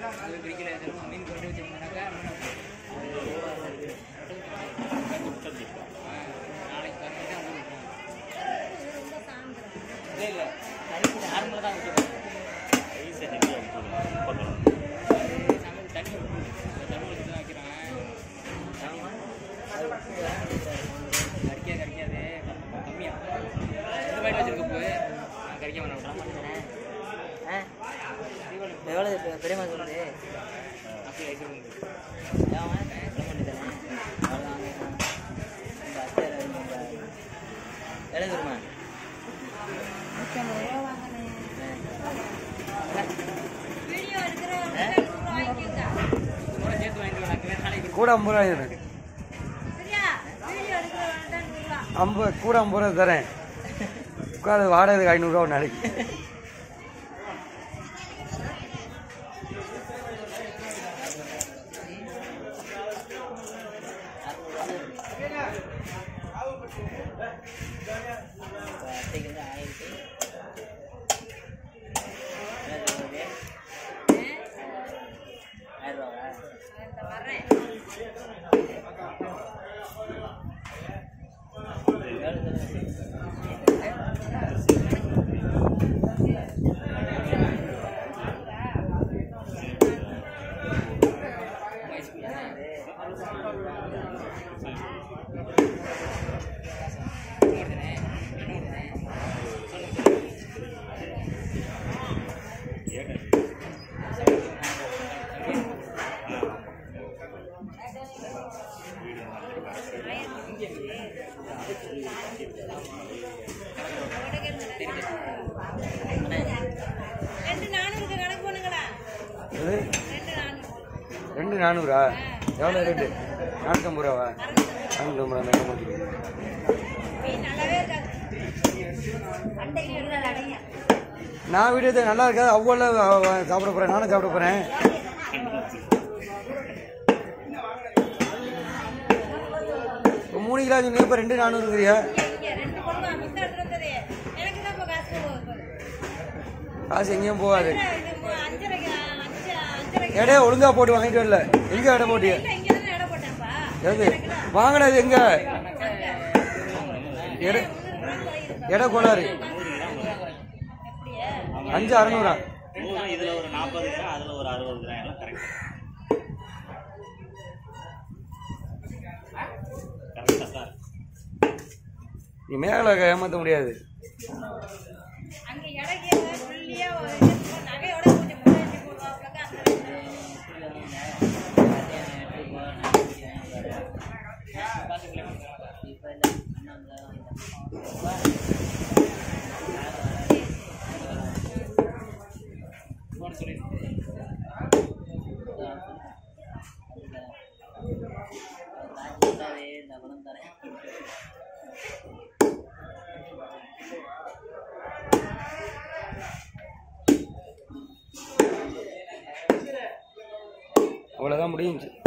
அது பிடிக்கல திரும்ப மீன் கொண்டு வச்சோம்னாக்கா நாளைக்கு பார்த்துட்டு அவங்க இல்லை இல்லை நார்மலாக தான் வச்சுருக்கோம் சமையல் தண்ணி தண்ணி வச்சு தான் வைக்கிறான் கறிக்காது கறிக்காது கம்மியா ரெண்டு பாயிண்ட் வச்சிருக்கப்போ கறிக்க வேணாம் எவ்வளோ பெரியமா சொல்லுது அப்படி வச்சிருக்கோம் எழுதுருமா கூட சேர்த்து வாங்கிட்டு வராங்க நாளைக்கு கூட ஐம்பது ரூபாய் இருக்கு ஐம்பது கூட ஐம்பது ரூபா தரேன் உட்காந்து வாடகைக்கு ஐநூறுரூவா ஒரு நாளைக்கு அத்தைக்கு வந்து ஆயிரத்தி ஆயிரம் ரூபாவா ரெண்டு நானூறுக்கு கணக்கு பண்ணுங்களா இது ரெண்டு நானூறு ரெண்டு நானூறா எவ்வளோ ரேட்டு நானூற்றம்பது ரூபாவா நானூற்றம்பது ரூபா அந்த கம்பெனி மீன் நல்லாவே இருக்காது அண்டைக்கு இருந்தால் அடைங்க நான் வீடியோ நல்லா இருக்காது அவ்வளோ சாப்பிட போகிறேன் நானும் சாப்பிட போகிறேன் மூணு கிலோ சொன்னீங்க இப்போ ரெண்டு நானூறுங்கிறியா இங்கே ரெண்டு பொண்ணு மித்த எடுத்துட்டு வந்தது எனக்கு தான் இப்போ காசு போகுது காசு எங்கேயும் போகாது இது மூ- அஞ்சரைக்கு அஞ்சு அஞ்சரைக்கு எடையே ஒழுங்கா போட்டு வாங்கிட்டு வரல எங்க எடை போட்டிய இல்லை இங்கே தானே இடம் போட்டேன்ப்பா எது வாங்கினது எங்க எடை எடை கோளாறு அஞ்சு அறநூறா இதுல ஒரு நாற்பது கிராம் அதுல ஒரு அறுபது கிராம் எல்லாம் கரெக்ட் கரெக்டாக தான் இருக்கு. நீ மேலே ஏமாற்ற முடியாது அங்கே இடம் கேட்க புள்ளியாக ஒரு இது இருக்கும். நகையோட கொஞ்சம் முன்னாடி போடுவாங்க அந்த அவ்வளோதான் முடிஞ்சுச்சு